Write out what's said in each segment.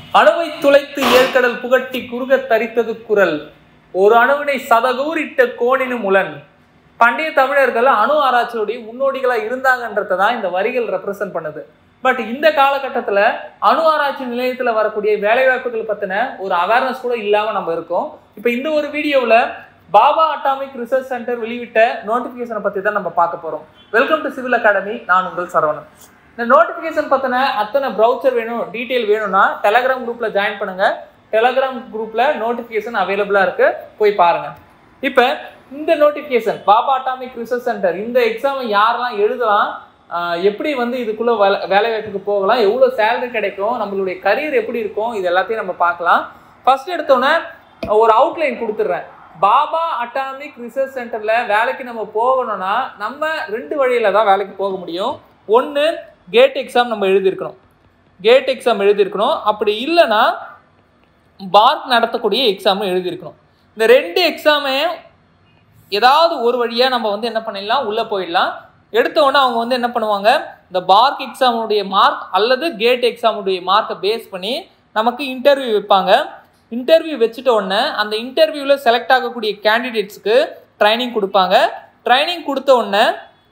அணுவை துளைத்து ஏற்கடல் புகட்டி குறுகத் தரித்தது குரல் ஒரு அணுவினை சதகூரிட்ட கோணினும் உலன் பண்டைய தமிழர்கள் அணு ஆராய்ச்சியுடைய முன்னோடிகளா இருந்தாங்கன்றதை தான் இந்த வரிகள் ரெப்ரசன்ட் பண்ணுது பட் இந்த காலகட்டத்துல அணு ஆராய்ச்சி நிலையத்துல வரக்கூடிய வேலைவாய்ப்புகள் பத்தின ஒரு அவேர்னஸ் கூட இல்லாம நம்ம இருக்கோம் இப்போ இந்த ஒரு வீடியோவில் பாபா அட்டாமிக் ரிசர்ச் சென்டர் வெளியிட்ட நோட்டிஃபிகேஷனை பத்தி தான் நம்ம பார்க்க போறோம் வெல்கம் டு சிவில் அகாடமி நான் உங்கள் சரவணன் இந்த நோட்டிஃபிகேஷன் பத்தின அத்தனை ப்ரௌச்சர் வேணும் டீட்டெயில் வேணும்னா டெலகிராம் குரூப்ல ஜாயின் பண்ணுங்க டெலகிராம் குரூப்ல நோட்டிஃபிகேஷன் அவைலபிளா இருக்கு போய் பாருங்க இப்போ இந்த notification Bhabha atomic research centre இந்த எக்ஸாமை யாரெல்லாம் எழுதலாம் ஆஹ் எப்படி வந்து இதுக்குள்ள வேலை வேலை வாய்ப்புக்கு போகலாம் எவ்வளோ சேலரி கிடைக்கும் நம்மளுடைய கரியர் எப்படி இருக்கும் இது எல்லாத்தையும் நம்ம பார்க்கலாம் ஃபர்ஸ்ட் எடுத்தோன்னே ஒரு அவுட்லைன் கொடுத்துட்றேன் பாபா அட்டாமிக் ரிசர்ச் சென்டர்ல வேலைக்கு நம்ம போகணும்னா நம்ம ரெண்டு வழியில தான் வேலைக்கு போக முடியும் ஒன்று கேட் எக்ஸாம் நம்ம எழுதியிருக்கணும் கேட் எக்ஸாம் எழுதியிருக்கணும் அப்படி இல்லைன்னா பார்க் நடத்தக்கூடிய எக்ஸாமும் எழுதியிருக்கணும் இந்த ரெண்டு எக்ஸாமையும் ஏதாவது ஒரு வழியாக நம்ம வந்து என்ன பண்ணிடலாம் உள்ளே போயிடலாம் எடுத்த உடனே அவங்க வந்து என்ன பண்ணுவாங்க இந்த பார்க் எக்ஸாமுடைய மார்க் அல்லது கேட் எக்ஸாமுடைய மார்க்கை பேஸ் பண்ணி நமக்கு இன்டர்வியூ வைப்பாங்க இன்டர்வியூ வச்சுட்ட உடனே அந்த இன்டர்வியூவில் செலக்ட் ஆகக்கூடிய கேண்டிடேட்ஸ்க்கு ட்ரைனிங் கொடுப்பாங்க ட்ரைனிங் கொடுத்த உடனே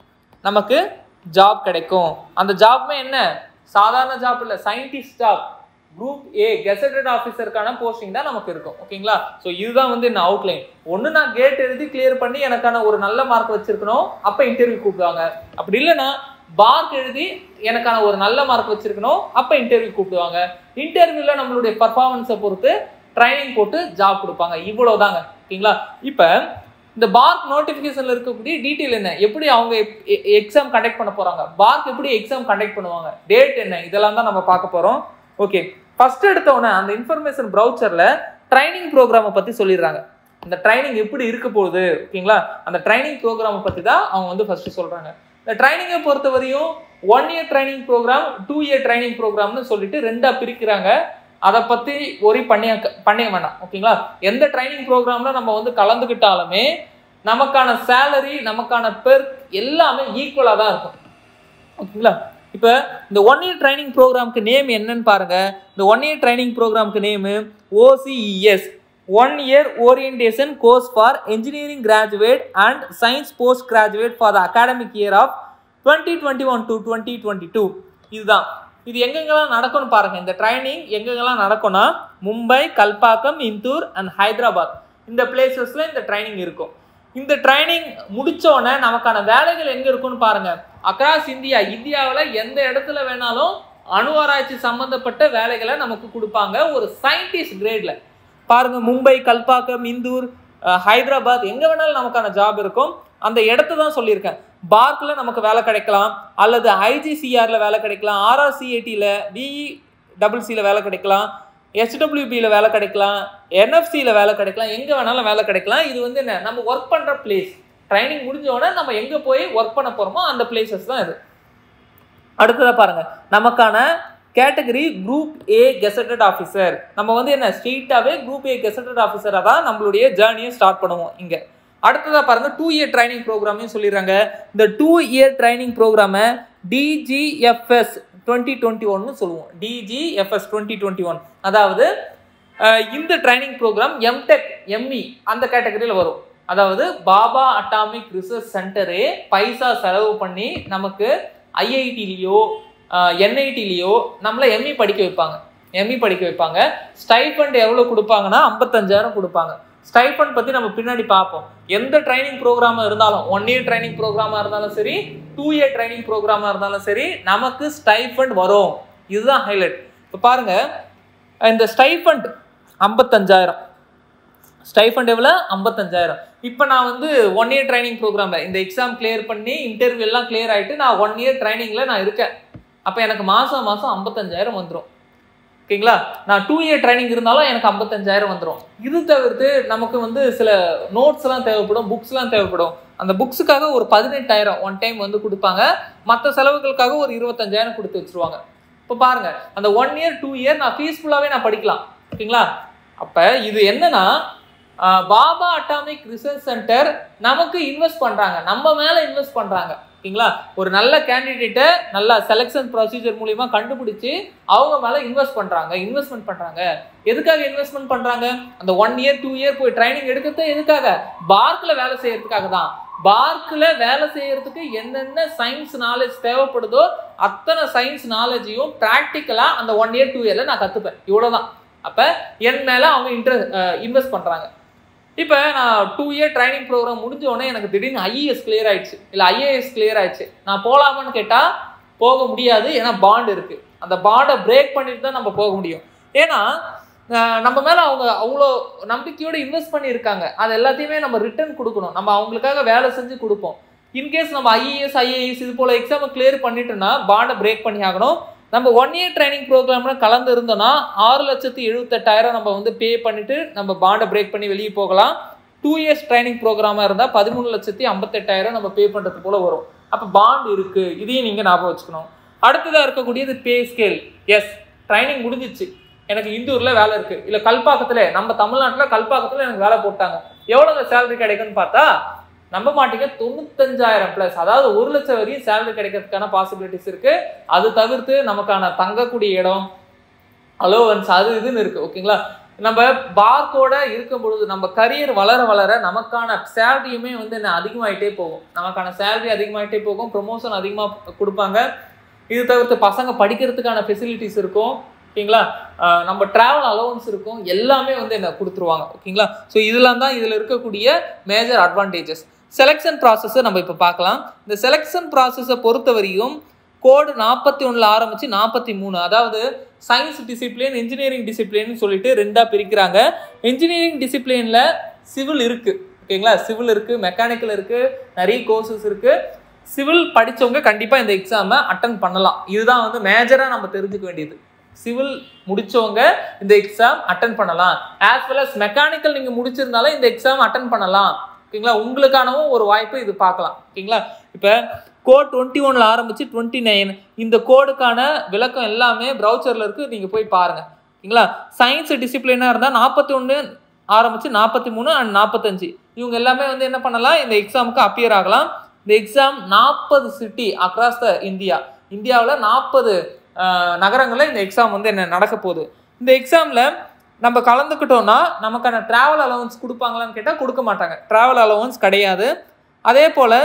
நமக்கு ஜாப் கிடைக்கும் அந்த ஜாப்மே என்ன சாதாரண ஜாப் இல்லை scientist job group A gazetted ஆஃபீஸருக்கான போஸ்டிங் தான் நமக்கு இருக்கும் ஓகேங்களா ஸோ இதுதான் வந்து என்ன அவுட்லைன் ஒன்று நான் கேட் எழுதி கிளியர் பண்ணி எனக்கான ஒரு நல்ல மார்க் வச்சிருக்கணும் அப்போ இன்டர்வியூ கூப்பிடுவாங்க அப்படி இல்லைன்னா பார்க் எழுதி எனக்கான ஒரு நல்ல மார்க் வச்சிருக்கணும் அப்போ இன்டர்வியூ கூப்பிடுவாங்க இன்டர்வியூவில் நம்மளுடைய பர்ஃபார்மன்ஸை பொறுத்து ட்ரைனிங் போட்டு ஜாப் கொடுப்பாங்க இவ்வளோதாங்க ஓகேங்களா இப்போ இந்த பார்க் நோட்டிஃபிகேஷன்ல இருக்கக்கூடிய டீட்டெயில் என்ன எப்படி அவங்க எக்ஸாம் கண்டக்ட் பண்ண போறாங்க பார்க் எப்படி எக்ஸாம் கண்டக்ட் பண்ணுவாங்க டேட் என்ன இதெல்லாம் தான் நம்ம பார்க்க போறோம் ஓகே ஃபர்ஸ்ட் எடுத்த உடனே அந்த இன்ஃபர்மேஷன் ப்ரௌச்சர்ல ட்ரைனிங் ப்ரோக்ராமை பத்தி சொல்லிடுறாங்க இந்த ட்ரைனிங் எப்படி இருக்க போகுது ஓகேங்களா அந்த ட்ரைனிங் ப்ரோக்ராமை பத்தி தான் அவங்க வந்து ஃபர்ஸ்ட் சொல்றாங்க இந்த ட்ரைனிங்கை பொறுத்த வரையும் one year training programme two year training ப்ரோக்ராம்னு சொல்லிட்டு ரெண்டா பிரிக்கிறாங்க அதை பத்தி ஒரி பண்ணிய பண்ண வேண்டாம் ஓகேங்களா எந்த ட்ரைனிங் ப்ரோக்ராம்ல நம்ம வந்து கலந்துக்கிட்டாலுமே நமக்கான சேலரி நமக்கான பெர்க் எல்லாமே ஈக்குவலாக தான் இருக்கும் ஓகேங்களா இப்போ இந்த ஒன் இயர் ட்ரைனிங் ப்ரோக்ராம்க்கு நேம் என்னன்னு பாருங்க இந்த ஒன் இயர் ட்ரைனிங் ப்ரோக்ராம்க்கு name OCES one year orientation course for engineering graduate and science post graduate for the academic year of twenty twenty one to twenty twenty two இதுதான் இது எங்கெங்கெல்லாம் நடக்கும்னு பாருங்க இந்த ட்ரைனிங் எங்கெங்கெல்லாம் நடக்கும்னா மும்பை கல்பாக்கம் இந்தூர் அண்ட் ஹைதராபாத் இந்த பிளேசஸ்ல இந்த ட்ரைனிங் இருக்கும் இந்த ட்ரைனிங் முடிச்சோடனே நமக்கான வேலைகள் எங்க இருக்கும்னு பாருங்க அக்ராஸ் இந்தியா இந்தியாவில் எந்த இடத்துல வேணாலும் அணு ஆராய்ச்சி சம்பந்தப்பட்ட வேலைகளை நமக்கு கொடுப்பாங்க ஒரு சயின்டிஸ்ட் கிரேட்ல பாருங்க மும்பை கல்பாக்கம் இந்தூர் அஹ், ஹைதராபாத் எங்க வேணாலும் நமக்கான ஜாப் இருக்கும் அந்த இடத்த தான் சொல்லியிருக்கேன் பார்க்ல நமக்கு வேலை கிடைக்கலாம் அல்லது ஐஜிசிஆர்ல வேலை கிடைக்கலாம் ஆர்ஆர்சிஏடியில் பிஇ டபுள் சியில் வேலை கிடைக்கலாம் எஸ்டபிள்யூபியில் வேலை கிடைக்கலாம் என்எஃப்சியில் வேலை கிடைக்கலாம் எங்கே வேணாலும் வேலை கிடைக்கலாம் இது வந்து என்ன நம்ம ஒர்க் பண்ணுற பிளேஸ் ட்ரைனிங் முடிஞ்ச உடனே நம்ம எங்கே போய் ஒர்க் பண்ண போகிறோமோ அந்த பிளேசஸ் தான் இது அடுத்ததாக பாருங்க நமக்கான category group A gazetted officer நம்ம வந்து என்ன ஸ்ட்ரெயிட்டாகவே குரூப் ஏ கெசட்டட் ஆஃபீஸராக தான் நம்மளுடைய ஜேர்னியை ஸ்டார்ட் பண்ணுவோம் இங்கே அடுத்ததாக பாருங்க டூ இயர் ட்ரைனிங் ப்ரோக்ராமையும் சொல்லிடுறாங்க இந்த டூ இயர் ட்ரைனிங் ப்ரோக்ராமை டிஜிஎஃப்எஸ் டுவெண்ட்டி டுவெண்ட்டி ஒன்னு சொல்லுவோம் டிஜிஎஃப்எஸ் டுவெண்ட்டி டுவெண்ட்டி ஒன் அதாவது அஹ், இந்த ட்ரைனிங் ப்ரோக்ராம் எம்டெக் எம்இ அந்த கேட்டகரியில் வரும் அதாவது பாபா அட்டாமிக் ரிசர்ச் சென்டரே பைசா செலவு பண்ணி நமக்கு ஐஐடிலேயோ என்ஐடிலேயோ நம்மளை எம்இ படிக்க வைப்பாங்க எம்இ படிக்க வைப்பாங்க ஸ்டைஃபண்ட் எவ்வளோ கொடுப்பாங்கன்னா ஐம்பத்தஞ்சாயிரம் கொடுப்பாங்க ஸ்டைஃபண்ட் பற்றி நம்ம பின்னாடி பார்ப்போம் எந்த ட்ரைனிங் ப்ரோக்ராமாக இருந்தாலும் ஒன் இயர் ட்ரைனிங் ப்ரோக்ராமாக இருந்தாலும் சரி டூ இயர் ட்ரைனிங் ப்ரோக்ராமாக இருந்தாலும் சரி நமக்கு ஸ்டைஃபண்ட் வரும் இதுதான் ஹைலைட் இப்போ பாருங்க இந்த ஸ்டைஃபண்ட் ஐம்பத்தஞ்சாயிரம் ஸ்டைஃபண்ட் எவ்வளோ ஐம்பத்தஞ்சாயிரம் இப்போ நான் வந்து ஒன் இயர் ட்ரைனிங் ப்ரோக்ராமில் இந்த எக்ஸாம் கிளியர் பண்ணி இன்டர்வியூ எல்லாம் கிளியர் ஆகிட்டு நான் ஒன் இயர் ட்ரைனிங்கில் நான் இருக்கேன் அப்போ எனக்கு மாதம் மாதம் ஐம்பத்தஞ்சாயிரம் வந்துடும் ஓகேங்களா நான் டூ இயர் ட்ரைனிங் இருந்தாலும் எனக்கு ஐம்பத்தஞ்சாயிரம் வந்துடும் இது தவிர்த்து நமக்கு வந்து சில நோட்ஸ்லாம் தேவைப்படும் புக்ஸ்லாம் தேவைப்படும் அந்த புக்ஸுக்காக ஒரு பதினெட்டாயிரம் ஒன் டைம் வந்து கொடுப்பாங்க மற்ற செலவுகளுக்காக ஒரு இருபத்தஞ்சாயிரம் கொடுத்து வச்சிருவாங்க இப்போ பாருங்க அந்த ஒன் இயர் டூ இயர் நான் பீஸ்ஃபுல்லாகவே நான் படிக்கலாம் ஓகேங்களா அப்போ இது என்னன்னா ஆஹ் பாபா அட்டாமிக் ரிசர்ச் சென்டர் நமக்கு இன்வெஸ்ட் பண்றாங்க நம்ம மேல இன்வெஸ்ட் பண்றாங்க ஓகேங்களா ஒரு நல்ல கேண்டிடேட்டை நல்ல செலெக்ஷன் ப்ரொசீஜர் மூலியமா கண்டுபிடிச்சு அவங்க மேல இன்வெஸ்ட் பண்றாங்க இன்வெஸ்ட்மெண்ட் பண்றாங்க எதுக்காக இன்வெஸ்ட்மெண்ட் பண்றாங்க அந்த ஒன் இயர் டூ இயர் போய் ட்ரைனிங் எடுக்கிறது எதுக்காக பார்க்ல வேலை செய்யறதுக்காக தான் பார்க்ல வேலை செய்யறதுக்கு என்னென்ன சயின்ஸ் நாலேஜ் தேவைப்படுதோ அத்தனை சயின்ஸ் நாலேஜையும் ப்ராக்டிக்கலா அந்த ஒன் இயர் டூ இயர்ல நான் கத்துப்பேன் இவ்வளவுதான் அப்ப என் மேல அவங்க இன்ட்ரெஸ்ட் இன்வெஸ்ட் பண்றாங்க இப்போ நான் டூ இயர் ட்ரைனிங் ப்ரோக்ராம் முடிஞ்ச உடனே எனக்கு திடீர்னு ஐஏஎஸ் கிளியர் ஆயிடுச்சு இல்லை ஐஏஎஸ் கிளியர் ஆயிடுச்சு நான் போகலாமான்னு கேட்டால் போக முடியாது ஏன்னா பாண்ட் இருக்கு அந்த பாண்டை பிரேக் பண்ணிட்டு தான் நம்ம போக முடியும் ஏன்னா அஹ், நம்ம மேல அவங்க அவ்வளோ நம்பிக்கையோட இன்வெஸ்ட் பண்ணியிருக்காங்க அது எல்லாத்தையுமே நம்ம ரிட்டர்ன் கொடுக்கணும் நம்ம அவங்களுக்காக வேலை செஞ்சு கொடுப்போம் இன்கேஸ் நம்ம ஐஏஎஸ் ஐஏஎஸ் இது போல எக்ஸாமை கிளியர் பண்ணிட்டோம்னா பாண்டை பிரேக் பண்ணி ஆகணும் நம்ம ஒன் இயர் ட்ரைனிங் ப்ரோக்ராம்ல கலந்து இருந்தோம்னா ஆறு லட்சத்தி எழுபத்தெட்டாயிரம் நம்ம வந்து பே பண்ணிட்டு நம்ம பாண்டை பிரேக் பண்ணி வெளியே போகலாம் டூ இயர்ஸ் ட்ரைனிங் ப்ரோக்ராமா இருந்தால் பதிமூணு லட்சத்தி ஐம்பத்தெட்டாயிரம் நம்ம பே பண்ணுறது போல வரும் அப்போ பாண்ட் இருக்கு இதையும் நீங்க ஞாபகம் வச்சுக்கணும் அடுத்ததா இருக்கக்கூடியது பே ஸ்கேல் எஸ் ட்ரைனிங் முடிஞ்சிச்சு எனக்கு இந்தூர்ல வேலை இருக்கு இல்ல கல்பாக்கத்துல நம்ம தமிழ்நாட்டுல கல்பாக்கத்துல எனக்கு வேலை போட்டாங்க எவ்வளவு சேலரி கிடைக்கும்னு பார்த்தா நம்ப மாட்டீங்க தொண்ணூத்தஞ்சாயிரம் பிளஸ் அதாவது ஒரு லட்சம் வரையும் சேலரி கிடைக்கிறதுக்கான பாசிபிலிட்டிஸ் இருக்கு அது தவிர்த்து நமக்கான தங்கக்கூடிய இடம் அலோவன்ஸ் அது இதுன்னு இருக்கு ஓகேங்களா நம்ம பார்க்கோட இருக்கும் பொழுது நம்ம கரியர் வளர வளர நமக்கான சேலரியுமே வந்து என்ன அதிகமாயிட்டே போகும் நமக்கான சேலரி அதிகமாயிட்டே போகும் ப்ரொமோஷன் அதிகமாக கொடுப்பாங்க இது தவிர்த்து பசங்க படிக்கிறதுக்கான ஃபெசிலிட்டிஸ் இருக்கும் ஓகேங்களா ஆஹ் நம்ம டிராவல் அலோவன்ஸ் இருக்கும் எல்லாமே வந்து என்ன கொடுத்துருவாங்க ஓகேங்களா ஸோ இதெல்லாம் தான் இதில் இருக்கக்கூடிய மேஜர் அட்வான்டேஜஸ் செலெக்ஷன் ப்ராசஸை நம்ம இப்போ பார்க்கலாம் இந்த செலெக்ஷன் ப்ராசஸை பொறுத்தவரையும் கோடு நாற்பத்தி ஒன்றில் ஆரம்பித்து நாற்பத்தி மூணு அதாவது சயின்ஸ் டிசிப்ளின் இன்ஜினியரிங் டிசிப்ளின்னு சொல்லிட்டு ரெண்டாக பிரிக்கிறாங்க இன்ஜினியரிங் டிசிப்ளினில் சிவில் இருக்குது ஓகேங்களா சிவில் இருக்குது மெக்கானிக்கல் இருக்குது நிறைய கோர்சஸ் இருக்குது சிவில் படிச்சவங்க கண்டிப்பாக இந்த எக்ஸாமை அட்டன் பண்ணலாம் இதுதான் வந்து மேஜராக நம்ம தெரிஞ்சுக்க வேண்டியது சிவில் முடிச்சவங்க இந்த எக்ஸாம் அட்டன் பண்ணலாம் ஆஸ் வெல் அஸ் மெக்கானிக்கல் நீங்கள் முடிச்சிருந்தாலும் இந்த எக்ஸாம் அட்டன் பண்ணலாம் ஓகேங்களா உங்களுக்கானவும் ஒரு வாய்ப்பு இது பார்க்கலாம் ஓகேங்களா இப்போ கோட் டுவெண்ட்டி ஒன்ல ஆரம்பிச்சு டுவெண்ட்டி நைன் இந்த கோடுக்கான விளக்கம் எல்லாமே ப்ரௌச்சரில் இருக்கு நீங்கள் போய் பாருங்க ஓகேங்களா சயின்ஸ் டிசிப்ளினாக இருந்தால் நாற்பத்தி ஒன்று ஆரம்பிச்சு நாற்பத்தி மூணு அண்ட் நாற்பத்தஞ்சு இவங்க எல்லாமே வந்து என்ன பண்ணலாம் இந்த எக்ஸாமுக்கு அப்பியர் ஆகலாம் இந்த எக்ஸாம் நாற்பது சிட்டி அக்ராஸ் த இந்தியா இந்தியாவில் நாற்பது நகரங்களில் இந்த எக்ஸாம் வந்து என்ன நடக்க போகுது இந்த எக்ஸாமில் நம்ம கலந்துக்கிட்டோம்னா நமக்கான ட்ராவல் அலவன்ஸ் கொடுப்பாங்களான்னு கேட்டால் கொடுக்க மாட்டாங்க ட்ராவல் அலவன்ஸ் கிடையாது அதே போல்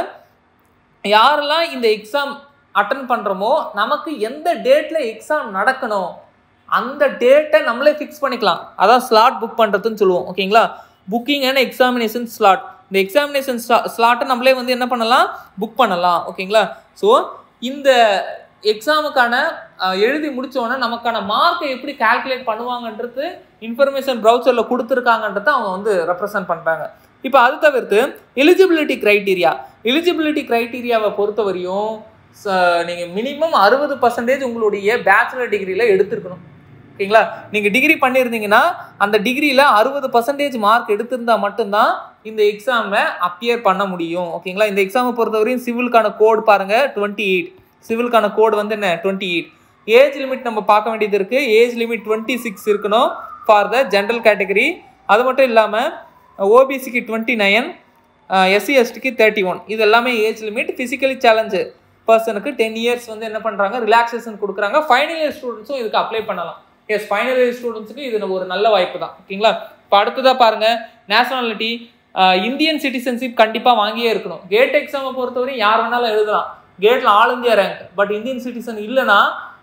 யாரெல்லாம் இந்த எக்ஸாம் அட்டன் பண்ணுறோமோ நமக்கு எந்த டேட்டில் எக்ஸாம் நடக்கணும் அந்த டேட்டை நம்மளே ஃபிக்ஸ் பண்ணிக்கலாம் அதான் ஸ்லாட் புக் பண்ணுறதுன்னு சொல்லுவோம் ஓகேங்களா புக்கிங் அண்ட் எக்ஸாமினேஷன் ஸ்லாட் இந்த எக்ஸாமினேஷன் ஸ்லாட்டை நம்மளே வந்து என்ன பண்ணலாம் புக் பண்ணலாம் ஓகேங்களா ஸோ இந்த எக்ஸாமுக்கான எழுதி முடிச்சோடனே நமக்கான மார்க்கை எப்படி கால்குலேட் பண்ணுவாங்கன்றது இன்ஃபர்மேஷன் ப்ரௌசரில் கொடுத்துருக்காங்கன்றத அவங்க வந்து ரெப்ரசன்ட் பண்ணுறாங்க இப்போ அது தவிர்த்து எலிஜிபிலிட்டி க்ரைட்டீரியா எலிஜிபிலிட்டி க்ரைட்டீரியாவை பொறுத்தவரையும் நீங்கள் மினிமம் அறுபது பர்சன்டேஜ் உங்களுடைய பேச்சுலர் டிகிரியில் எடுத்திருக்கணும் ஓகேங்களா நீங்கள் டிகிரி பண்ணியிருந்தீங்கன்னா அந்த டிகிரியில் அறுபது பர்சன்டேஜ் மார்க் எடுத்திருந்தா மட்டும்தான் இந்த எக்ஸாமை அப்பியர் பண்ண முடியும் ஓகேங்களா இந்த எக்ஸாமை பொறுத்தவரையும் சிவிலுக்கான கோட் பாருங்கள் டுவெண்ட்டி எயிட் சிவிலுக்கான கோட் வந்து என்ன டுவெண்ட்டி எயிட் ஏஜ் லிமிட் நம்ம பார்க்க வேண்டியது இருக்குது ஏஜ் லிமிட் டுவெண்ட்டி சிக்ஸ் இருக்கணும் ஃபார் த ஜென்ரல் கேட்டகரி அது மட்டும் இல்லாமல் ஓபிசிக்கு டுவெண்ட்டி நைன் எஸ்சி எஸ்டிக்கு தேர்ட்டி ஒன் இது எல்லாமே ஏஜ் லிமிட் ஃபிசிக்கலி சேலஞ்சு பர்சனுக்கு டென் இயர்ஸ் வந்து என்ன பண்ணுறாங்க ரிலாக்ஸேஷன் கொடுக்குறாங்க ஃபைனல் இயர் ஸ்டூடெண்ட்ஸும் இதுக்கு அப்ளை பண்ணலாம் எஸ் ஃபைனல் இயர் ஸ்டூடெண்ட்ஸுக்கு இது ஒரு நல்ல வாய்ப்பு தான் ஓகேங்களா இப்போ அடுத்ததாக பாருங்கள் நேஷனாலிட்டி இந்தியன் சிட்டிசன்ஷிப் கண்டிப்பாக வாங்கியே இருக்கணும் கேட் எக்ஸாமை பொறுத்தவரையும் யார் வேணாலும் எழுதலாம் கேட்டில் all India rank but Indian citizen இல்லைன்னா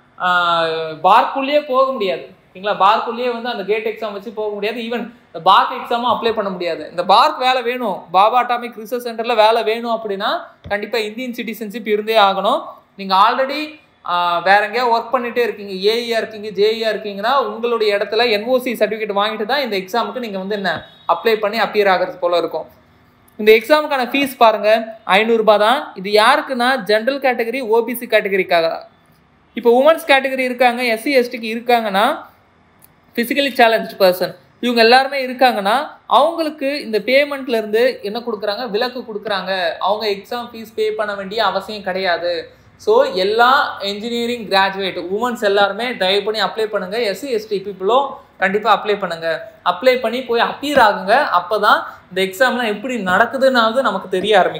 பார்க்குள்ளேயே போக முடியாது ஓகேங்களா பார்க்குள்ளேயே வந்து அந்த கேட் எக்ஸாம் வச்சு போக முடியாது ஈவன் இந்த பார்க் எக்ஸாமும் அப்ளை பண்ண முடியாது இந்த பார்க் வேலை வேணும் பாபா அட்டாமிக் ரிசர்ச் சென்டரில் வேலை வேணும் அப்படின்னா கண்டிப்பாக இந்தியன் சிட்டிசன்ஷிப் இருந்தே ஆகணும் நீங்கள் ஆல்ரெடி வேற எங்கேயா ஒர்க் பண்ணிட்டே இருக்கீங்க ஏஇயா இருக்கீங்க ஜேஇயா இருக்கீங்கன்னா உங்களுடைய இடத்துல என்ஓசி சர்டிஃபிகேட் வாங்கிட்டு தான் இந்த எக்ஸாமுக்கு நீங்கள் வந்து என்ன அப்ளை பண்ணி அப்பியர் ஆகிறது போல இருக்கும் இந்த எக்ஸாமுக்கான ஃபீஸ் பாருங்க ஐநூறுரூபா தான் இது யாருக்குன்னா ஜென்ரல் கேட்டகரி ஓபிசி கேட்டகரிக்காக இப்போ உமன்ஸ் கேட்டகரி இருக்காங்க எஸ்சி எஸ்டிக்கு இருக்காங்கன்னா ஃபிசிக்கலி சேலஞ்ச் பர்சன் இவங்க எல்லாருமே இருக்காங்கன்னா அவங்களுக்கு இந்த பேமெண்ட்ல இருந்து என்ன கொடுக்குறாங்க விலக்கு கொடுக்குறாங்க அவங்க எக்ஸாம் ஃபீஸ் பே பண்ண வேண்டிய அவசியம் கிடையாது ஸோ எல்லா என்ஜினியரிங் கிராஜுவேட் உமன்ஸ் எல்லாருமே தயவு பண்ணி அப்ளை பண்ணுங்க எஸ்சி எஸ்டி பீப்புளும் கண்டிப்பாக அப்ளை பண்ணுங்க அப்ளை பண்ணி போய் அப்பியர் ஆகுங்க அப்போ தான் இந்த எக்ஸாம்லாம் எப்படி நடக்குதுன்னாவது நமக்கு தெரிய ஆரம்பிக்கும்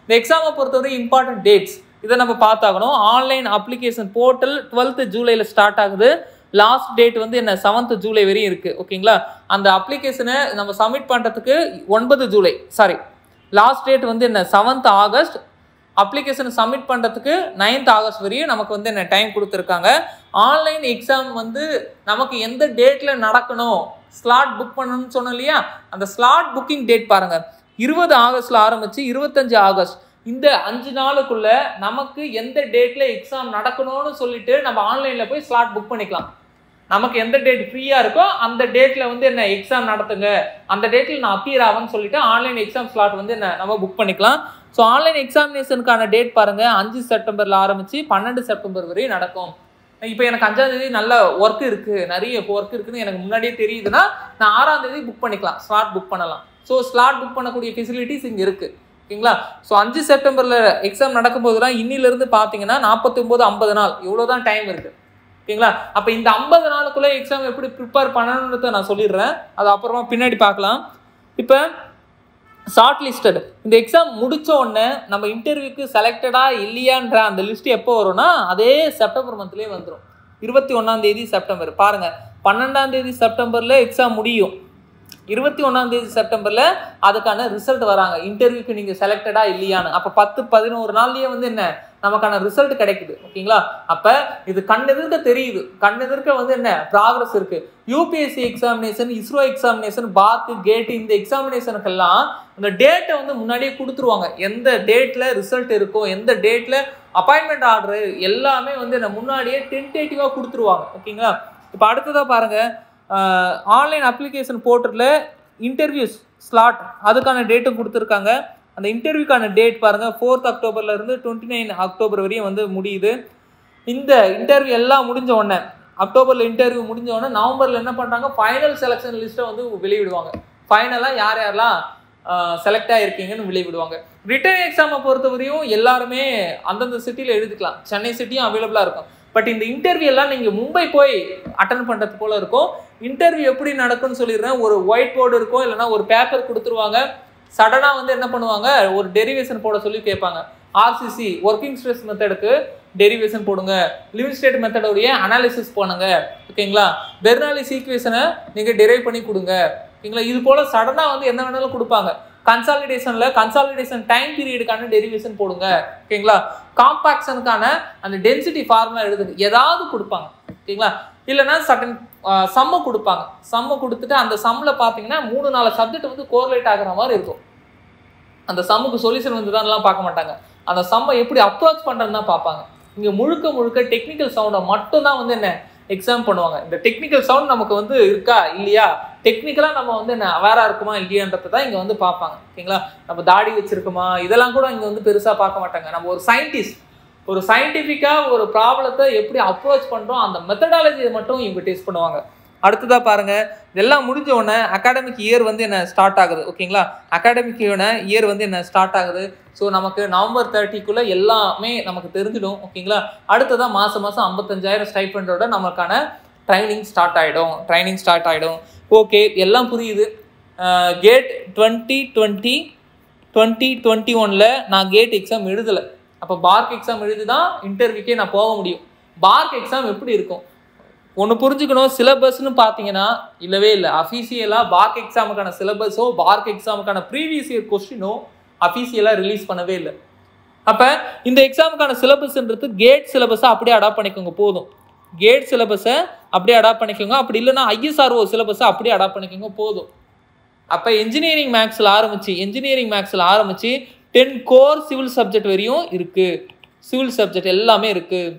இந்த எக்ஸாமை பொறுத்தவரை இம்பார்ட்டன்ட் டேட்ஸ் இதை நம்ம பார்த்தாகணும் ஆன்லைன் அப்ளிகேஷன் போர்ட்டல் டுவெல்த்து ஜூலையில் ஸ்டார்ட் ஆகுது லாஸ்ட் டேட் வந்து என்ன செவன்த் ஜூலை வரையும் இருக்குது ஓகேங்களா அந்த அப்ளிகேஷனை நம்ம சப்மிட் பண்ணுறதுக்கு ஒன்பது ஜூலை சாரி லாஸ்ட் டேட் வந்து என்ன செவன்த் ஆகஸ்ட் அப்ளிகேஷன் சப்மிட் பண்ணுறதுக்கு நைன்த் ஆகஸ்ட் வரையும் நமக்கு வந்து என்ன டைம் கொடுத்துருக்காங்க ஆன்லைன் எக்ஸாம் வந்து நமக்கு எந்த டேட்டில் நடக்கணும் ஸ்லாட் புக் பண்ணணும்னு சொன்னோம் இல்லையா அந்த ஸ்லாட் புக்கிங் டேட் பாருங்க இருபது ஆகஸ்ட்ல ஆரம்பிச்சு இருபத்தஞ்சு ஆகஸ்ட் இந்த அஞ்சு நாளுக்குள்ள நமக்கு எந்த டேட்ல எக்ஸாம் நடக்கணும்னு சொல்லிட்டு நம்ம ஆன்லைன்ல போய் ஸ்லாட் புக் பண்ணிக்கலாம் நமக்கு எந்த டேட் ஃப்ரீயா இருக்கோ அந்த டேட்ல வந்து என்ன எக்ஸாம் நடத்துங்க அந்த டேட்ல நான் அப்பியர் ஆவேன்னு சொல்லிட்டு ஆன்லைன் எக்ஸாம் ஸ்லாட் வந்து என்ன நம்ம புக் பண்ணிக்கலாம் ஸோ ஆன்லைன் எக்ஸாமினேஷனுக்கான டேட் பாருங்க அஞ்சு செப்டம்பர்ல ஆரம்பிச்சு பன்னெண்டு செப்டம்பர் வரையும் நடக்கும் இப்போ எனக்கு அஞ்சாம் தேதி நல்ல ஒர்க் இருக்கு நிறைய ஒர்க் இருக்குன்னு எனக்கு முன்னாடியே தெரியுதுன்னா நான் ஆறாம் தேதி புக் பண்ணிக்கலாம் ஸ்லாட் புக் பண்ணலாம் ஸோ ஸ்லாட் புக் பண்ணக்கூடிய ஃபெசிலிட்டிஸ் இங்கே இருக்கு ஓகேங்களா ஸோ அஞ்சு செப்டம்பர்ல எக்ஸாம் நடக்கும்போதுலாம் இன்னிலிருந்து பார்த்தீங்கன்னா நாற்பத்தி ஒன்பது ஐம்பது நாள் இவ்வளோ தான் டைம் இருக்கு ஓகேங்களா அப்போ இந்த ஐம்பது நாளுக்குள்ள எக்ஸாம் எப்படி ப்ரிப்பேர் பண்ணணுன்றத நான் சொல்லிடுறேன் அது அப்புறமா பின்னாடி பார்க்கலாம் இப்போ ஷார்ட் லிஸ்டட் இந்த எக்ஸாம் முடிச்ச உடனே நம்ம இன்டர்வியூக்கு செலக்டடா இல்லையான்ற அந்த லிஸ்ட் எப்போ வரும்னா அதே செப்டம்பர் மந்த்லேயே வந்துடும் இருபத்தி ஒன்றாம் தேதி செப்டம்பர் பாருங்க பன்னெண்டாம் தேதி செப்டம்பர்ல எக்ஸாம் முடியும் இருபத்தி ஒன்றாம் தேதி செப்டம்பர்ல அதுக்கான ரிசல்ட் வராங்க இன்டர்வியூக்கு நீங்க செலக்டடா இல்லையான்னு அப்ப பத்து பதினோரு நாள்லயே வந்து என்ன நமக்கான ரிசல்ட் கிடைக்குது ஓகேங்களா அப்ப இது கண்ணெதிர்க்க தெரியுது கண்ணெதிர்க்க வந்து என்ன ப்ராக்ரஸ் இருக்கு UPSC examination ISRO examination BARC GATE இந்த எக்ஸாமினேஷனுக்கெல்லாம் அந்த டேட்டை வந்து முன்னாடியே கொடுத்துருவாங்க எந்த டேட்ல ரிசல்ட் இருக்கும் எந்த டேட்ல அப்பாயின்மெண்ட் ஆர்டர் எல்லாமே வந்து என்ன முன்னாடியே டென்டேட்டிவாக கொடுத்துருவாங்க ஓகேங்களா இப்போ அடுத்ததாக பாருங்க ஆன்லைன் அப்ளிகேஷன் போர்ட்டலில் இன்டர்வியூஸ் ஸ்லாட் அதுக்கான டேட்டும் கொடுத்துருக்காங்க அந்த இன்டர்வியூக்கான டேட் பாருங்க ஃபோர்த் அக்டோபர்ல இருந்து டுவெண்ட்டி நைன் அக்டோபர் வரையும் வந்து முடியுது இந்த இன்டர்வியூ எல்லாம் முடிஞ்ச உடனே அக்டோபர்ல இன்டர்வியூ முடிஞ்ச உடனே நவம்பர்ல என்ன பண்றாங்க ஃபைனல் செலெக்ஷன் லிஸ்ட்டை வந்து வெளியிடுவாங்க ஃபைனலாக யார் யாரெல்லாம் செலக்ட் ஆகிருக்கீங்கன்னு வெளியிடுவாங்க ரிட்டன் எக்ஸாமை பொறுத்தவரையும் எல்லாருமே அந்தந்த சிட்டியில் எழுதிக்கலாம் சென்னை சிட்டியும் அவைலபிளாக இருக்கும் பட் இந்த இன்டர்வியூ எல்லாம் நீங்கள் மும்பை போய் அட்டன் பண்ணுறது போல இருக்கும் இன்டர்வியூ எப்படி நடக்கும்னு சொல்லிடுறேன் ஒரு ஒயிட் போர்டு இருக்கும் இல்லைன்னா ஒரு பேப்பர் கொடுத்துருவாங்க சடனாக வந்து என்ன பண்ணுவாங்க ஒரு டெரிவேஷன் போட சொல்லி கேட்பாங்க ஆர்சிசி ஒர்க்கிங் ஸ்ட்ரெஸ் மெத்தடுக்கு டெரிவேஷன் போடுங்க லிவிங் ஸ்டேட் மெத்தடோடைய அனாலிசிஸ் பண்ணுங்க ஓகேங்களா பெர்னாலி சீக்வேஷனை நீங்கள் டெரைவ் பண்ணி கொடுங்க ஓகேங்களா இது போல சடனாக வந்து என்ன வேணாலும் கொடுப்பாங்க கன்சாலிடேஷன்ல கன்சாலிடேஷன் டைம் பீரியடுக்கான டெரிவேஷன் போடுங்க ஓகேங்களா காம்பாக்ஷனுக்கான அந்த டென்சிட்டி ஃபார்முலா எழுதுங்க ஏதாவது கொடுப்பாங்க ஓகேங்களா இல்லைன்னா சட்டன் சம்ம கொடுப்பாங்க சம்ம கொடுத்துட்டு அந்த சம்மில் பார்த்தீங்கன்னா மூணு நாலு சப்ஜெக்ட் வந்து கோரிலேட் ஆகுற மாதிரி இருக்கும் அந்த சம்முக்கு சொல்யூஷன் வந்து தான்லாம் பார்க்க மாட்டாங்க அந்த சம்மை எப்படி அப்ரோச் பண்ணுறதுன்னு தான் பார்ப்பாங்க இங்கே முழுக்க முழுக்க டெக்னிக்கல் சவுண்டை மட்டும் தான் வந்து என்ன எக்ஸாம் பண்ணுவாங்க இந்த டெக்னிக்கல் சவுண்ட் நமக்கு வந்து இருக்கா இல்லையா டெக்னிக்கலாக நம்ம வந்து என்ன அவேராக இருக்குமா இல்லையான்றதை தான் இங்கே வந்து பார்ப்பாங்க ஓகேங்களா நம்ம தாடி வச்சிருக்குமா இதெல்லாம் கூட இங்கே வந்து பெருசாக பார்க்க மாட்டாங்க நம்ம ஒரு சயின்டிஸ்ட் ஒரு சயின்டிஃபிக்காக ஒரு ப்ராப்ளத்தை எப்படி அப்ரோச் பண்ணுறோம் அந்த மெத்தடாலஜியை மட்டும் இவங்க டெஸ்ட் பண்ணுவாங்க அடுத்ததாக பாருங்க இதெல்லாம் முடிஞ்ச உடனே அகாடமிக் இயர் வந்து என்ன ஸ்டார்ட் ஆகுது ஓகேங்களா அகாடமிக் இயர் வந்து என்ன ஸ்டார்ட் ஆகுது ஸோ நமக்கு நவம்பர் தேர்ட்டிக்குள்ளே எல்லாமே நமக்கு தெரிஞ்சிடும் ஓகேங்களா அடுத்ததாக மாதம் மாதம் ஐம்பத்தஞ்சாயிரம் ஸ்டைப்பண்டோட நமக்கான ட்ரைனிங் ஸ்டார்ட் ஆகிடும் ட்ரைனிங் ஸ்டார்ட் ஆகிடும் ஓகே எல்லாம் புரியுது GATE twenty twenty twenty twenty ஒனில் நான் கேட் எக்ஸாம் எழுதலை அப்போ பார்க் எக்ஸாம் எழுதி தான் இன்டர்வியூக்கே நான் போக முடியும் பார்க் எக்ஸாம் எப்படி இருக்கும் ஒன்று புரிஞ்சுக்கணும் சிலபஸ்னு பார்த்தீங்கன்னா இல்லவே இல்லை அஃபீஷியலாக பார்க் எக்ஸாமுக்கான சிலபஸோ பார்க் எக்ஸாமுக்கான ப்ரீவியஸ் இயர் கொஸ்டினோ அஃபீஷியலாக ரிலீஸ் பண்ணவே இல்லை அப்போ இந்த எக்ஸாமுக்கான சிலபஸ்ன்றது கேட் சிலபஸை அப்படியே அடாப்ட் பண்ணிக்கோங்க போதும் கேட் சிலபஸை அப்படியே அடாப்ட் பண்ணிக்கோங்க அப்படி இல்லைன்னா ஐஎஸ்ஆர்ஓ சிலபஸை அப்படியே அடாப்ட் பண்ணிக்கோங்க போதும் அப்போ இன்ஜினியரிங் மேக்ஸில் ஆரம்பிச்சு இன்ஜினியரிங் மேக்ஸில் ஆரம்பிச்சு டென் கோர் சிவில் சப்ஜெக்ட் வரையும் இருக்குது சிவில் சப்ஜெக்ட் எல்லாமே இருக்குது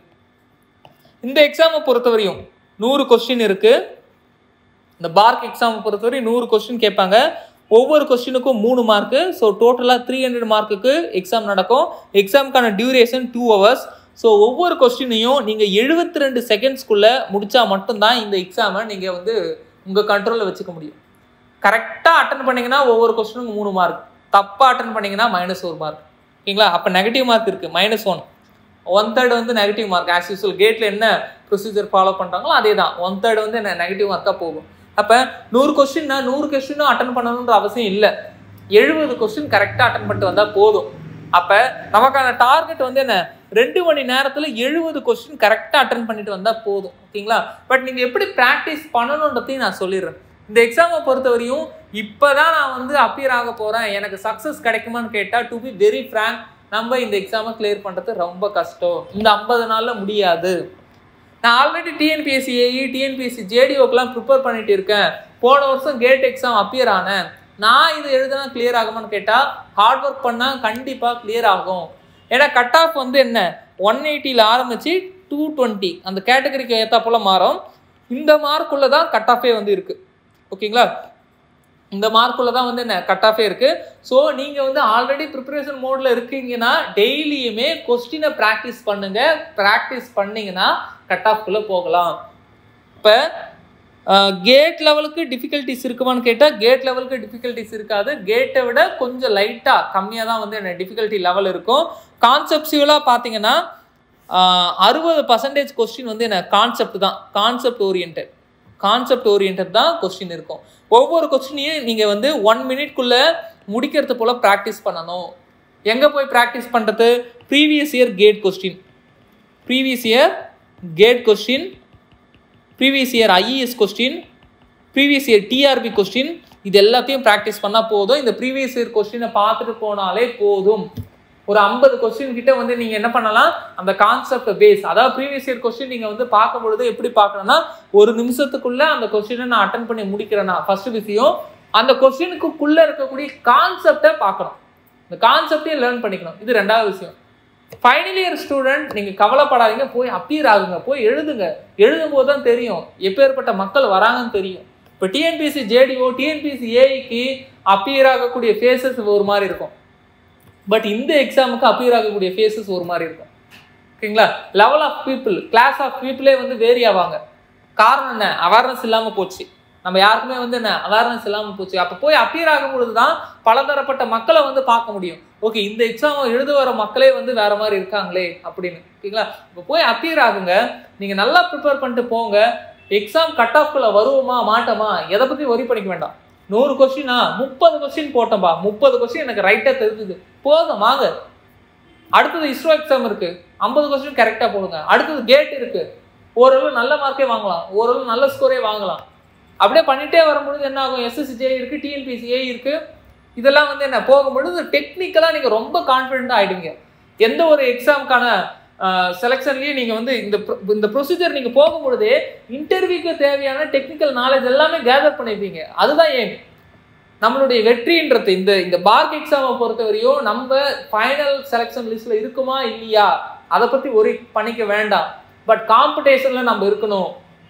இந்த எக்ஸாமை பொறுத்தவரையும் நூறு கொஸ்டின் இருக்குது இந்த பார்க் எக்ஸாமை பொறுத்தவரையும் நூறு கொஸ்டின் கேட்பாங்க ஒவ்வொரு கொஸ்டினுக்கும் மூணு மார்க்கு ஸோ டோட்டலாக த்ரீ ஹண்ட்ரட் மார்க்குக்கு எக்ஸாம் நடக்கும் எக்ஸாமுக்கான டியூரேஷன் டூ ஹவர்ஸ் ஸோ ஒவ்வொரு கொஸ்டினையும் நீங்கள் எழுபத்தி ரெண்டு செகண்ட்ஸ்க்குள்ளே முடித்தா மட்டும்தான் இந்த எக்ஸாமை நீங்கள் வந்து உங்கள் கண்ட்ரோலில் வச்சுக்க முடியும் கரெக்டாக அட்டன் பண்ணீங்கன்னா ஒவ்வொரு கொஸ்டினுக்கும் மூணு மார்க் தப்பாக அட்டன் பண்ணீங்கன்னா மைனஸ் ஒரு மார்க் ஓகேங்களா அப்போ நெகட்டிவ் மார்க் இருக்குது மைனஸ் ஒன் ஒன் தேர்ட் வந்து நெகட்டிவ் மார்க் ஆஸ் யூஸ்வல் கேட்டில் என்ன ப்ரொசீஜர் ஃபாலோ பண்ணுறாங்களோ அதே தான் ஒன் தேர்ட் வந்து என்ன நெகட்டிவ் மார்க்காக போகும் அப்போ நூறு கொஸ்டின்னா நூறு கொஸ்டினும் அட்டன் பண்ணணுன்ற அவசியம் இல்லை எழுபது கொஸ்டின் கரெக்டாக அட்டன் பண்ணிட்டு வந்தால் போதும் அப்ப நமக்கான டார்கெட் வந்து என்ன ரெண்டு மணி நேரத்துல எழுபது கொஸ்டின் கரெக்டா அட்டன் பண்ணிட்டு வந்தா போதும் ஓகேங்களா பட் நீங்க எப்படி ப்ராக்டிஸ் பண்ணணுன்றதையும் நான் சொல்லிடுறேன் இந்த எக்ஸாமை பொறுத்தவரையும் இப்போதான் நான் வந்து அப்பியர் ஆக போறேன் எனக்கு சக்ஸஸ் கிடைக்குமான்னு கேட்டா டு பி வெரி ஃப்ரேங்க் நம்ம இந்த எக்ஸாமை கிளியர் பண்றது ரொம்ப கஷ்டம் இந்த ஐம்பது நாள்ல முடியாது நான் ஆல்ரெடி டிஎன்பிஎஸ்சி ஏஇ டிஎன்பிஎஸ்சி ஜேடிஓக்கெலாம் ப்ரிப்பேர் பண்ணிட்டு இருக்கேன் போன வருஷம் கேட் எக்ஸாம் அப்பியர் ஆனேன் நான் இது எழுதுனா கிளியர் ஆகுமான்னு கேட்டால் ஹார்ட் ஒர்க் பண்ணால் கண்டிப்பாக கிளியர் ஆகும் ஏன்னா கட் ஆஃப் வந்து என்ன ஒன் எயிட்டியில் ஆரம்பித்து டூ டுவெண்ட்டி அந்த கேட்டகரிக்கு ஏற்றா போல மாறும் இந்த மார்க்குள்ளே தான் கட் ஆஃபே வந்து இருக்குது ஓகேங்களா இந்த மார்க்குள்ள தான் வந்து என்ன கட் ஆஃபே இருக்கு ஸோ நீங்க வந்து ஆல்ரெடி ப்ரிப்பரேஷன் மோட்ல இருக்கீங்கன்னா டெய்லியுமே கொஸ்டினை ப்ராக்டிஸ் பண்ணுங்க ப்ராக்டிஸ் பண்ணீங்கன்னா கட் ஆஃப்குள்ள போகலாம் இப்போ கேட் லெவலுக்கு டிஃபிகல்ட்டிஸ் இருக்குமான்னு கேட்டால் கேட் லெவலுக்கு டிஃபிகல்ட்டிஸ் இருக்காது கேட்டை விட கொஞ்சம் லைட்டாக கம்மியாக தான் வந்து என்ன டிஃபிகல்ட்டி லெவல் இருக்கும் கான்செப்டுவலாக பார்த்தீங்கன்னா அறுபது பர்சன்டேஜ் கொஸ்டின் வந்து என்ன கான்செப்ட் தான் கான்செப்ட் ஓரியன்ட் கான்செப்ட் ஓரியன்ட் தான் கொஸ்டின் இருக்கும் ஒவ்வொரு கொஸ்டினையும் நீங்கள் வந்து ஒன் மினிட்குள்ளே முடிக்கிறது போல் ப்ராக்டிஸ் பண்ணணும் எங்கே போய் ப்ராக்டிஸ் பண்ணுறது previous year GATE question previous year GATE question previous year IES question previous year TRB question இது எல்லாத்தையும் ப்ராக்டிஸ் பண்ணால் போதும் இந்த ப்ரீவியஸ் இயர் கொஸ்டினை பார்த்துட்டு போனாலே போதும் ஒரு ஐம்பது கொஸ்டின் கிட்ட வந்து நீங்கள் என்ன பண்ணலாம் அந்த கான்செப்ட் பேஸ் அதாவது ப்ரீவியஸ் இயர் கொஸ்டின் நீங்கள் வந்து பார்க்கும் பொழுது எப்படி பார்க்கணும்னா ஒரு நிமிஷத்துக்குள்ள அந்த கொஸ்டினை நான் அட்டன் பண்ணி முடிக்கிறேன்னா ஃபர்ஸ்ட் விஷயம் அந்த கொஸ்டினுக்குள்ளே இருக்கக்கூடிய கான்செப்டை பார்க்கணும் இந்த கான்செப்டையும் லேர்ன் பண்ணிக்கணும் இது ரெண்டாவது விஷயம் ஃபைனல் இயர் ஸ்டூடெண்ட் நீங்கள் கவலைப்படாதீங்க போய் அப்பியர் ஆகுங்க போய் எழுதுங்க எழுதும் போது தான் தெரியும் எப்பேற்பட்ட மக்கள் வராங்கன்னு தெரியும் இப்போ டிஎன்பிசி ஜேடிஓ டிஎன்பிசி ஏஐக்கு அப்பியர் ஆகக்கூடிய ஃபேஸஸ் ஒரு மாதிரி இருக்கும் பட் இந்த எக்ஸாமுக்கு அப்பியர் ஆகக்கூடிய ஃபேஸஸ் ஒரு மாதிரி இருக்கும் ஓகேங்களா level of people class of பீப்புளே வந்து வேரி ஆவாங்க காரணம் என்ன அவேர்னஸ் இல்லாமல் போச்சு நம்ம யாருக்குமே வந்து என்ன அவேர்னஸ் இல்லாமல் போச்சு அப்போ போய் அப்பியர் ஆகும் பொழுது தான் பலதரப்பட்ட மக்களை வந்து பார்க்க முடியும் ஓகே இந்த எக்ஸாம் எழுத வர மக்களே வந்து வேற மாதிரி இருக்காங்களே அப்படின்னு ஓகேங்களா இப்போ போய் அப்பியர் ஆகுங்க நீங்கள் நல்லா ப்ரிப்பேர் பண்ணிட்டு போங்க எக்ஸாம் கட் ஆஃப்குள்ள வருவோமா மாட்டோமா எதை பற்றி ஒரி பண்ணிக்க வேண்டாம் நூறு கொஸ்டினா முப்பது கொஸ்டின் போட்டோம்பா முப்பது கொஸ்டின் எனக்கு ரைட்டாக தெரிஞ்சுது போதும் வாங்க அடுத்தது இஸ்ரோ எக்ஸாம் இருக்கு ஐம்பது கொஸ்டின் கரெக்டாக போடுங்க அடுத்தது கேட் இருக்கு ஓரளவு நல்ல மார்க்கே வாங்கலாம் ஓரளவு நல்ல ஸ்கோரே வாங்கலாம் அப்படியே பண்ணிட்டே வரும்பொழுது என்ன ஆகும் எஸ்எஸ்சிஜே இருக்கு டிஎன்பிசிஏ இருக்கு இதெல்லாம் வந்து என்ன போகும்பொழுது டெக்னிக்கலாக நீங்கள் ரொம்ப கான்ஃபிடென்ட்டாக ஆகிடுங்க எந்த ஒரு எக்ஸாமுக்கான செலெக்ஷன்லேயும் நீங்கள் வந்து இந்த pro- இந்த ப்ரொசீஜர் நீங்கள் போகும்பொழுதே இன்டர்வியூக்கு தேவையான டெக்னிக்கல் நாலேஜ் எல்லாமே கேதர் பண்ணிப்பீங்க அதுதான் ஏம் நம்மளுடைய வெற்றின்றது இந்த இந்த பார்க் எக்ஸாமை பொறுத்தவரையும் நம்ம ஃபைனல் செலெக்ஷன் லிஸ்ட்ல இருக்குமா இல்லையா அதை பற்றி ஒரு பண்ணிக்க வேண்டாம் பட் காம்படிஷனில் நம்ம இருக்கணும்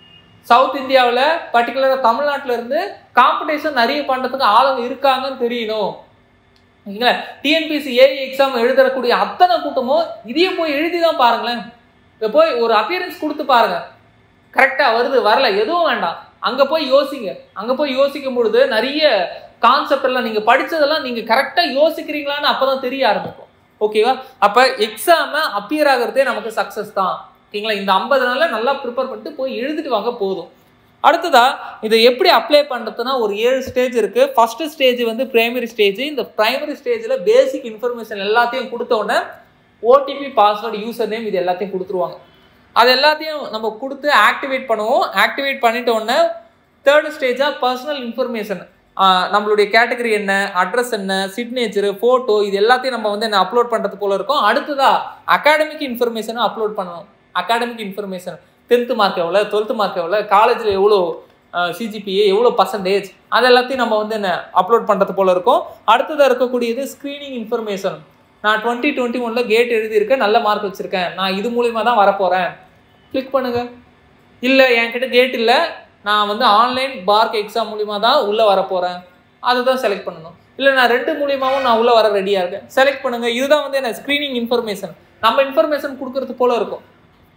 சவுத் இந்தியாவில் பர்டிகுலராக தமிழ்நாட்டில் இருந்து காம்படிஷன் நிறைய பண்ணுறதுக்கு ஆளுங்க இருக்காங்கன்னு தெரியணும் ஓகேங்களா டிஎன்பிசி ஏஐ எக்ஸாம் எழுதக்கூடிய அத்தனை கூட்டமும் இதையே போய் எழுதி தான் பாருங்களேன் இதை போய் ஒரு அப்பியரன்ஸ் கொடுத்து பாருங்க கரெக்டாக வருது வரல எதுவும் வேண்டாம் அங்கே போய் யோசிங்க அங்கே போய் யோசிக்கும் பொழுது நிறைய கான்செப்ட் எல்லாம் நீங்கள் படிச்சதெல்லாம் நீங்கள் கரெக்டாக யோசிக்கிறீங்களான்னு அப்போ தான் தெரிய ஆரம்பிக்கும் ஓகேவா அப்போ எக்ஸாமை அப்பியர் ஆகிறதே நமக்கு சக்ஸஸ் தான் ஓகேங்களா இந்த ஐம்பது நாளில் நல்லா ப்ரிப்பேர் பண்ணிட்டு போய் எழுதிட்டு வாங்க போதும் அடுத்ததா இதை எப்படி அப்ளை பண்ணுறதுனா ஒரு ஏழு ஸ்டேஜ் இருக்கு ஃபர்ஸ்ட் ஸ்டேஜ் வந்து பிரைமரி ஸ்டேஜ் இந்த பிரைமரி ஸ்டேஜில் பேசிக் இன்ஃபர்மேஷன் எல்லாத்தையும் கொடுத்த உடனே ஓடிபி பாஸ்வேர்டு யூசர் நேம் இது எல்லாத்தையும் கொடுத்துருவாங்க அது எல்லாத்தையும் நம்ம கொடுத்து ஆக்டிவேட் பண்ணுவோம் ஆக்டிவேட் பண்ணிட்ட உடனே தேர்ட் ஸ்டேஜாக பர்சனல் இன்ஃபர்மேஷன் நம்மளுடைய கேட்டகரி என்ன அட்ரஸ் என்ன சிக்னேச்சர் ஃபோட்டோ இது எல்லாத்தையும் நம்ம வந்து என்ன அப்லோட் பண்ணுறது போல இருக்கும் அடுத்ததா அகாடமிக் இன்ஃபர்மேஷனை அப்லோட் பண்ணணும் அகாடமிக் இன்ஃபர்மேஷன் டென்த்து மார்க் எவ்வளோ டுவெல்த்து மார்க் எவ்வளோ காலேஜில் எவ்வளோ சிஜிபிஏ எவ்வளோ பர்சன்டேஜ் அது எல்லாத்தையும் நம்ம வந்து என்ன அப்லோட் பண்ணுறது போல இருக்கும் அடுத்ததாக இருக்கக்கூடியது ஸ்க்ரீனிங் இன்ஃபர்மேஷன் நான் டுவெண்ட்டி டுவெண்ட்டி ஒனில் கேட் எழுதியிருக்கேன் நல்ல மார்க் வச்சுருக்கேன் நான் இது மூலிமா தான் வரப்போகிறேன் கிளிக் பண்ணுங்க இல்லை என்கிட்ட கேட் இல்லை நான் வந்து ஆன்லைன் பார்க் எக்ஸாம் மூலிமா தான் உள்ளே வரப்போகிறேன் அதை தான் செலக்ட் பண்ணணும் இல்லை நான் ரெண்டு மூலியமாவும் நான் உள்ளே வர ரெடியாக இருக்கேன் செலக்ட் பண்ணுங்க இதுதான் வந்து என்ன ஸ்க்ரீனிங் இன்ஃபர்மேஷன் நம்ம இன்ஃபர்மேஷன் கொடுக்கறது போல இருக்கும்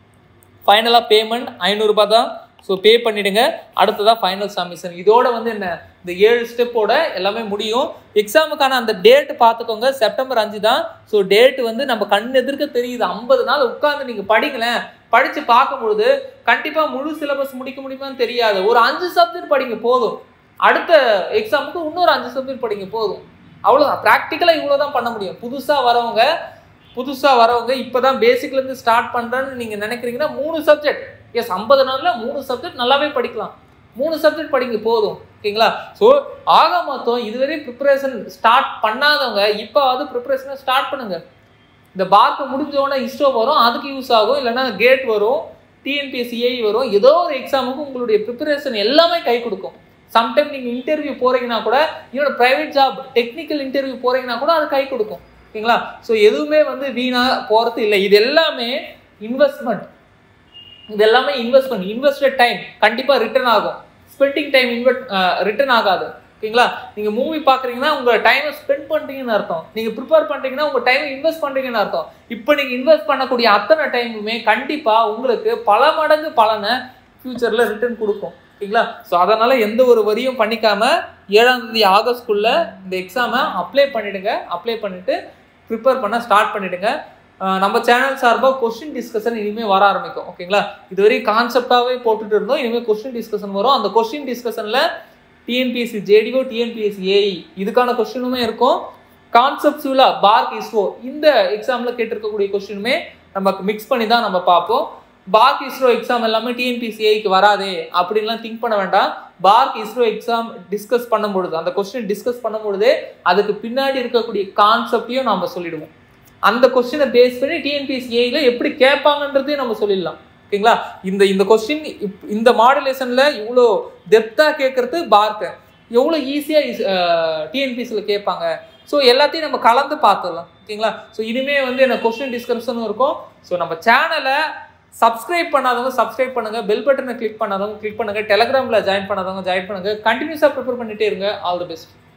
ஃபைனலாக பேமெண்ட் ஐநூறுரூபா தான் ஸோ பே பண்ணிடுங்க அடுத்ததாக ஃபைனல் சப்மிஷன் இதோட வந்து என்ன இந்த ஏழு ஸ்டெப்போட எல்லாமே முடியும் எக்ஸாமுக்கான அந்த டேட் பார்த்துக்கோங்க செப்டம்பர் அஞ்சு தான் ஸோ டேட் வந்து நம்ம கண் எதிர்க்க தெரியுது ஐம்பது நாள் உட்காந்து நீங்கள் படிங்களேன் படித்து பார்க்கும்பொழுது கண்டிப்பாக முழு சிலபஸ் முடிக்க முடியுமான்னு தெரியாது ஒரு அஞ்சு சப்ஜெக்ட் படிங்க போதும் அடுத்த எக்ஸாமுக்கு இன்னொரு அஞ்சு சப்ஜெக்ட் படிங்க போதும் அவ்வளோதான் ப்ராக்டிக்கலாக இவ்வளோ தான் பண்ண முடியும் புதுசாக வரவங்க புதுசாக வரவங்க இப்போ தான் பேசிக்லேருந்து ஸ்டார்ட் பண்ணுறேன்னு நீங்கள் நினைக்கிறீங்கன்னா மூணு சப்ஜெக்ட் எஸ் ஐம்பது நாளில் மூணு சப்ஜெக்ட் நல்லாவே படிக்கலாம் மூணு சப்ஜெக்ட் படிங்க போதும் ஓகேங்களா ஸோ ஆக மொத்தம் இதுவரை ப்ரிப்பரேஷன் ஸ்டார்ட் பண்ணாதவங்க இப்போ வந்து ப்ரிப்பரேஷனை ஸ்டார்ட் பண்ணுங்க இந்த பார்க்க முடிஞ்சோடனே இஸ்ரோ வரும் அதுக்கு யூஸ் ஆகும் இல்லைன்னா கேட் வரும் டிஎன்பிஎஸ்சிஐ வரும் ஏதோ ஒரு எக்ஸாமுக்கு உங்களுடைய ப்ரிப்பரேஷன் எல்லாமே கை கொடுக்கும் சம்டைம் நீங்கள் இன்டர்வியூ போறீங்கன்னா கூட இன்னொரு ப்ரைவேட் ஜாப் டெக்னிக்கல் இன்டர்வியூ போறீங்கன்னா கூட அது கை கொடுக்கும் ஓகேங்களா ஸோ எதுவுமே வந்து வீணா போகிறது இல்லை இது எல்லாமே இன்வெஸ்ட்மெண்ட் இது எல்லாமே இன்வெஸ்ட்மெண்ட் இன்வெஸ்டட் டைம் கண்டிப்பாக ரிட்டர்ன் ஆகும் ஸ்பெண்டிங் டைம் இன்வெஸ்ட் ரிட்டர்ன் ஆகாது ஓகேங்களா நீங்கள் மூவி பார்க்குறீங்கன்னா உங்கள் டைமை ஸ்பெண்ட் பண்ணுறீங்கன்னு அர்த்தம் நீங்கள் ப்ரிப்பேர் பண்ணுறீங்கன்னா உங்கள் டைமை இன்வெஸ்ட் பண்ணுறீங்கன்னு அர்த்தம் இப்போ நீங்கள் இன்வெஸ்ட் பண்ணக்கூடிய அத்தனை டைமுமே கண்டிப்பாக உங்களுக்கு பல மடங்கு பலனை ஃப்யூச்சரில் ரிட்டர்ன் கொடுக்கும் ஓகேங்களா ஸோ அதனால் எந்த ஒரு வரியும் பண்ணிக்காம ஏழாம் தேதி ஆகஸ்ட்குள்ளே இந்த எக்ஸாமை அப்ளை பண்ணிவிடுங்க அப்ளை பண்ணிவிட்டு ப்ரிப்பேர் பண்ண ஸ்டார்ட் பண்ணிவிடுங்க நம்ம சேனல் சார்பாக கொஸ்டின் டிஸ்கஷன் இனிமேல் வர ஆரம்பிக்கும் ஓகேங்களா இதுவரை கான்செப்டாகவே போட்டுட்டு இருந்தோம் இனிமேல் கொஸ்டின் டிஸ்கஷன் வரும் அந்த கொஸ்டின் டிஸ்கஷனில் டிஎன்பிஎஸ்சி ஜேடிஓ டிஎன்பிஎஸ்சி ஏஇ இதுக்கான கொஸ்டினுமே இருக்கும் கான்செப்ட்ஸுவலாக பார்க் இஸ்ரோ இந்த எக்ஸாமில் கேட்டிருக்கக்கூடிய கொஸ்டினுமே நமக்கு மிக்ஸ் பண்ணி தான் நம்ம பார்ப்போம் பார்க் இஸ்ரோ எக்ஸாம் எல்லாமே டிஎன்பிஎஸ்சி ஏஐக்கு வராதே அப்படின்லாம் திங்க் பண்ண வேண்டாம் பார்க் இஸ்ரோ எக்ஸாம் டிஸ்கஸ் பண்ணும்பொழுது அந்த கொஸ்டின் டிஸ்கஸ் பண்ணும்பொழுதே அதுக்கு பின்னாடி இருக்கக்கூடிய கான்செப்டையும் நம்ம சொல்லிடுவோம் அந்த கொஸ்டினை பேஸ் பண்ணி டிஎன்பிஎஸ்சி ஏஐல எப்படி கேட்பாங்கன்றதையும் நம்ம சொல்லிடலாம் ஓகேங்களா இந்த இந்த கொஸ்டின் இந்த மாடுலேஷன்ல இவ்வளோ டெப்த்தாக கேட்கறது பார்க்க எவ்வளோ ஈஸியாக டிஎன்பிஎஸ்சியில் கேட்பாங்க ஸோ எல்லாத்தையும் நம்ம கலந்து பார்த்துடலாம் ஓகேங்களா ஸோ இனிமே வந்து எனக்கு கொஸ்டின் டிஸ்கஷனும் இருக்கும் ஸோ நம்ம சேனலை சப்ஸ்கிரைப் பண்ணாதவங்க சப்ஸ்கிரைப் பண்ணுங்க பெல் பட்டனை கிளிக் பண்ணாதவங்க கிளிக் பண்ணுங்க டெலகிராமில் ஜாயின் பண்ணாதவங்க ஜாயின் பண்ணுங்க கண்டினியூஸாக ப்ரிப்பேர் பண்ணிட்டே இருங்க ஆல் தி பெஸ்ட்